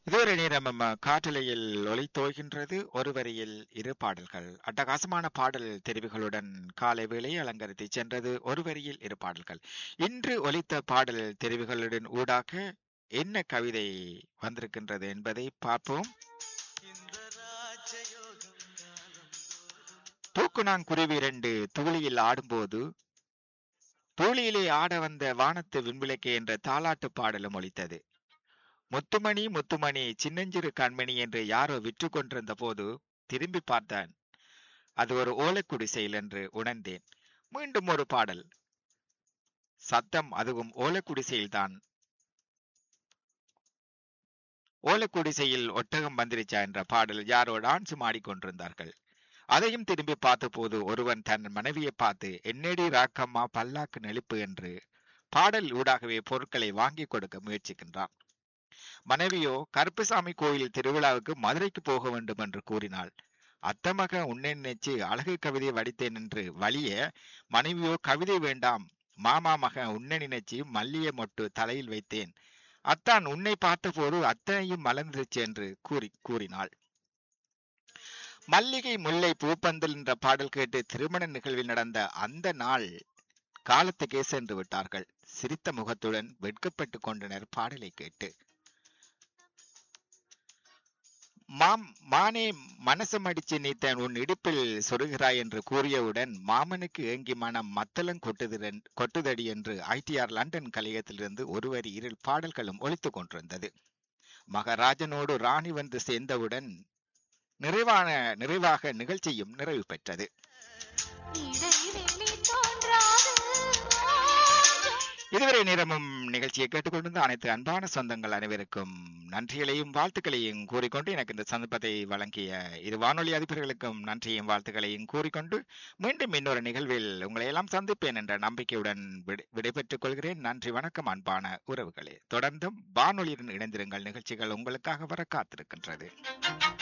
இதுவரை நேரம் நம்ம காற்றலையில் ஒலித்தோய்கின்றது ஒரு வரியில் இரு பாடல்கள் அட்டகாசமான பாடல் தெரிவுகளுடன் காலை வேளை அலங்கரித்து சென்றது ஒரு வரியில் இரு பாடல்கள் இன்று ஒலித்த பாடல் தெரிவுகளுடன் ஊடாக என்ன கவிதை வந்திருக்கின்றது என்பதை பார்ப்போம் தூக்குநாங்குருவி இரண்டு தூளியில் ஆடும்போது தூளியிலே ஆட வந்த வானத்து விண்விளக்கே என்ற தாலாட்டு பாடலும் ஒலித்தது முத்துமணி முத்துமணி சின்னஞ்சிறு கண்மணி என்று யாரோ விற்று கொண்டிருந்த போது திரும்பி பார்த்தான் அது ஒரு ஓலைக்குடிசையில் என்று உணர்ந்தேன் மீண்டும் ஒரு பாடல் சத்தம் அதுவும் ஓலைக்குடிசையில்தான் ஓலைக்குடிசையில் ஒட்டகம் வந்திருச்சா என்ற பாடல் யாரோ டான்ஸ் ஆடிக்கொண்டிருந்தார்கள் அதையும் திரும்பி பார்த்தபோது ஒருவன் தன் மனைவியை பார்த்து என்னடி ராக்கம்மா பல்லாக்கு நெளிப்பு என்று பாடல் ஊடாகவே பொருட்களை வாங்கி கொடுக்க முயற்சிக்கின்றான் மனைவியோ கருப்புசாமி கோயில் திருவிழாவுக்கு மதுரைக்கு போக வேண்டும் என்று கூறினாள் அத்தமக உன்னை நினைச்சு அழகு கவிதை வடித்தேன் என்று வலிய மனைவியோ கவிதை வேண்டாம் மாமா மக உன்னை நினைச்சு மல்லிய மொட்டு தலையில் வைத்தேன் அத்தான் உன்னை பார்த்தபோது அத்தனையும் மலர்ந்துச்சு என்று கூறி கூறினாள் மல்லிகை முல்லை பூப்பந்தல் என்ற பாடல் கேட்டு திருமண நிகழ்வில் நடந்த அந்த நாள் காலத்துக்கே சென்று விட்டார்கள் சிரித்த முகத்துடன் வெட்கப்பட்டு கொண்டனர் பாடலை கேட்டு மாம் மானே மனசம் அடிச்சு நீத்தன் உன் இடுப்பில் சொருகிறாய் என்று கூறியவுடன் மாமனுக்கு ஏங்கி மனம் மத்தளம் கொட்டுது கொட்டுதடி என்று ஐடிஆர் லண்டன் கலையத்திலிருந்து ஒருவரி இரு பாடல்களும் ஒழித்துக் கொண்டிருந்தது மகராஜனோடு ராணி வந்து சேர்ந்தவுடன் நிறைவான நிறைவாக நிகழ்ச்சியும் நிறைவு பெற்றது இதுவரை நேரமும் நிகழ்ச்சியை கேட்டுக்கொண்டிருந்த அனைத்து அன்பான சொந்தங்கள் அனைவருக்கும் நன்றிகளையும் வாழ்த்துக்களையும் கூறிக்கொண்டு எனக்கு இந்த சந்தர்ப்பத்தை வழங்கிய இரு வானொலி அதிபர்களுக்கும் நன்றியும் வாழ்த்துக்களையும் கூறிக்கொண்டு மீண்டும் இன்னொரு நிகழ்வில் உங்களை எல்லாம் சந்திப்பேன் என்ற நம்பிக்கையுடன் விடைபெற்றுக் கொள்கிறேன் நன்றி வணக்கம் அன்பான உறவுகளே தொடர்ந்தும் வானொலியுடன் இணைந்திருங்கள் நிகழ்ச்சிகள் உங்களுக்காக வர காத்திருக்கின்றது